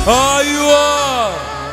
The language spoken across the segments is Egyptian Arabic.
ايوه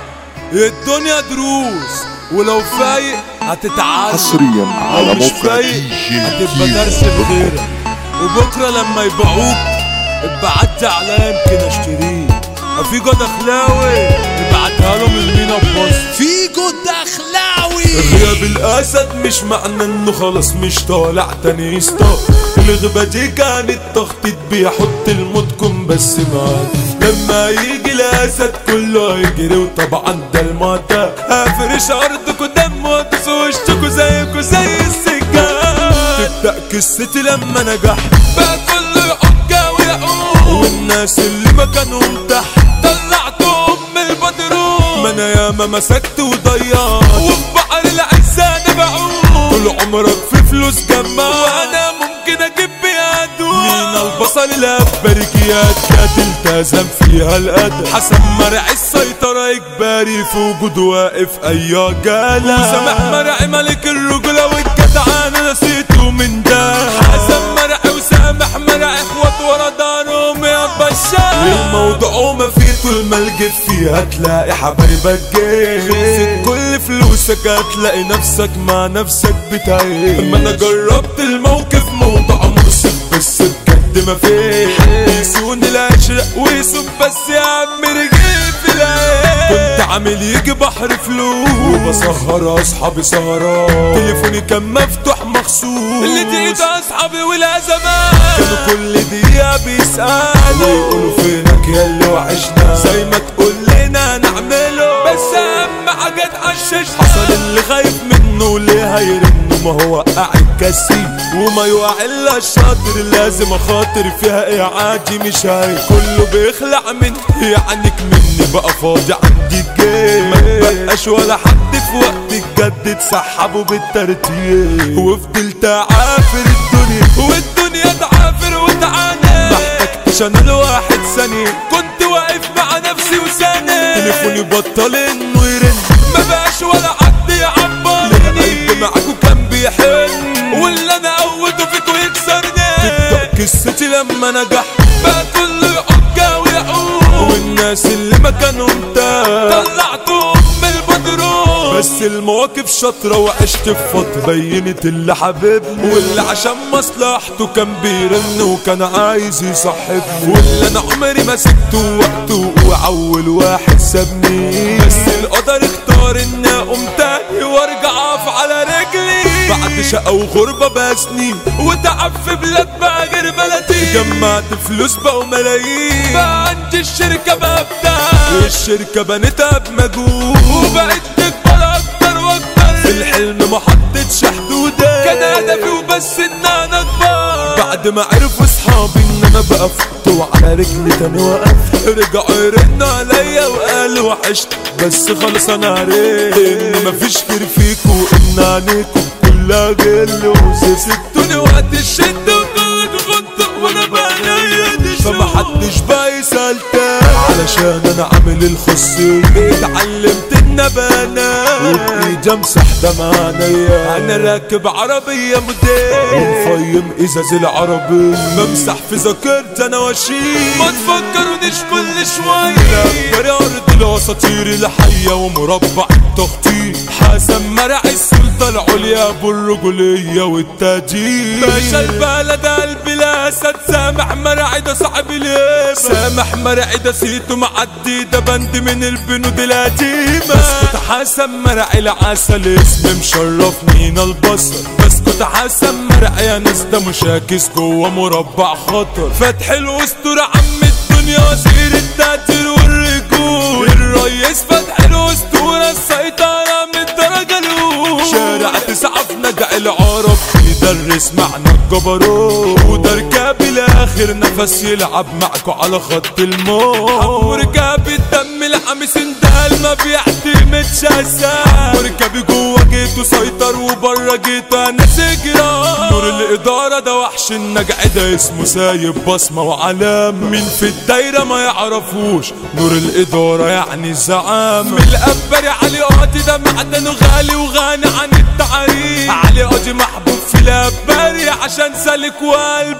الدنيا دروس ولو فايق هتتعلم حصريا على لو مش موقع فايق دي جي هتبقى كيمو درس بغيرك وبكره لما يبيعوك ابقى عدي عليا يمكن اشتريه في جود اخلاوي ابعتها لهم المينا بمصر في جود اخلاوي غياب الاسد مش معنى انه خلاص مش طالع تاني يسطا الغيبة دي كانت تخطيط بيحط الموتكم بس معاك لما يجي الاسد كله يجري وطبعا ده المعتاد هفرش ارضكوا دم وادوس وشكوا زيكوا زي السجاد تبدأ قصتي لما نجحت بقى كله يعجى ويعوم والناس اللي مكانهم تحت طلعتهم من البدروم ما انا ياما مسكت وضيعت وفي بحر العزة انا بعوم طول عمرك في فلوس جمع وانا ممكن اجيب بيها دول مين البصل الابريكيات كانت التزم فيها القدر حسن مرعي السيطرة اجباري في وجود واقف اي جالة وسامح مرعي ملك الرجولة والجدعان نسيته من ده حسن مرعي وسامح مرعي اخوات ورا دارهم يا بشار الموضوع ما فيه طول ما الجيب فيها تلاقي حبايبك جاي خلصت كل فلوسك هتلاقي نفسك مع نفسك بتعيش اما انا جربت الموقف موضوع مرسل بس بجد ما فيه حد يسون العشرة ويسوب بس يا عم رجيب العين كنت عامل يجي بحر فلوس وبسهر اصحابي سهرات تليفوني كان مفتوح مخصوص اللي دقيقة اصحابي والازمات كانوا كل دقيقة بيسألوا ويقولوا فينك يا اللي وحشنا زي ما تقول لنا نعمله بس اهم حاجة تحشش حصل اللي خايف منه ليه هيرن ما هو قاعد كسي وما يوعى الا الشاطر لازم اخاطر فيها ايه عادي مش هاي كله بيخلع من يعنيك مني بقى فاضي عندي الجيم ما تبقاش ولا حد في وقت الجد تسحبه بالترتيب وفضلت عافر الدنيا والدنيا تعافر وتعاني محتاجتش انا لواحد ثانية كنت واقف مع نفسي وسنة تليفوني بطل انه يرن ما بقاش ولا حد يعبرني القلب معاكوا كان بيحن واللي انا قوته فيكوا يكسرني تبدأ قصتي لما نجح بقى كله يعجى ويعوم والناس اللي مكانهم تاه طلعتهم من البدروم بس المواقف شاطرة وعشت في فترة بينت اللي حبيبني واللي عشان مصلحته كان بيرن وكان عايز يصاحبني واللي انا عمري ما سبته وقته واول واحد سابني بس القدر اختار اني اقوم تاني وارجع اقف على رجلي بعد شقة وغربة بسنين وتعب في بلاد بقى غير بلدي جمعت فلوس بقوا ملايين بقى عندي الشركة ببدأ الشركة بنيتها بمجهود وبقيت تكبر اكتر واكتر في الحلم ما حطيتش حدودي كان هدفي وبس ان انا اكبر بعد ما عرفوا اصحابي ان انا بقى فقت وعلى رجلي تاني وقفت رجعوا يرنوا عليا وقالوا وحشت بس خلاص انا عرفت ان مفيش خير فيكوا وان عينيكوا كلها غل وزفت سبتوني وقت الشدة وكنت غطى وانا بلاقي فمحدش بقى يسأل تاني علشان انا عامل الخصية اتعلمت النبانة وبايدي امسح دم عينيا انا راكب عربية موديل ومفيم ازاز العربية بمسح في ذاكرتي انا واشيل ما تفكرونيش كل شوية لفري ارض الاساطير الحية ومربع التخطيط حسن مرعي السلطة العليا بالرجولية والتاجيل باشا البلد قلبي الاسد سامح مرعي ده صاحب الهيبة سامح مرعي ده سيته معدي ده بند من البنود القديمة بسكت حسن مرعي العسل اسم مشرف مينا البصر بسكت حسن مرعي يا ناس ده مشاكس جوه مربع خطر فتح الاسطورة عم الدنيا وزير التقدير والرجول الريس فتح الاسطورة السيطرة من الدرجة الأولى شارع تسعة في نجع العرب يدرس معنى الجبروت وده ركاب الاخر نفس يلعب معكوا على خط الموت وركاب الدم الحمس اندال ما بيعتمدش اساس وركابي جوه جيته سيطر وبره جيته انا سجران نور الاداره ده وحش النجع ده اسمه سايب بصمه وعلامه مين في الدايره ما يعرفوش نور الاداره يعني الزعامه من الابري علي قاضي ده معدنه غالي وغني عن التعريف علي قاضي محبوب في الابري عشان سالك وقلبه نضيف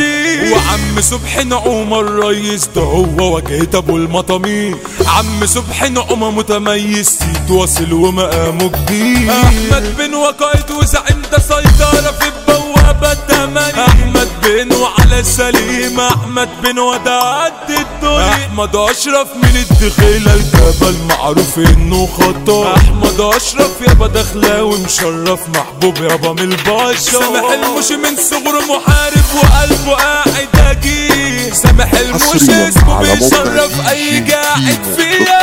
الجيل وعم صبحي نعوم الريس ده هو واجهة ابو المطامين عم صبحي نعومة متميز سيد واصل ومقامه كبير احمد بن وقايد وزعيم ده سيطرة في البوابة التمانية احمد بن وعلى السليم احمد بن وده قد الدنيا احمد اشرف من الدخيلة الجبل معروف انه خطا احمد اشرف يابا دخلاوي مشرف محبوب يابا من البشر سامح المشي من صغره محارب وقلبه قاعد اجيب سامح المشي حصرياً اسمه على موقع بيشرف اي دي جي قاعد كيمو. فيها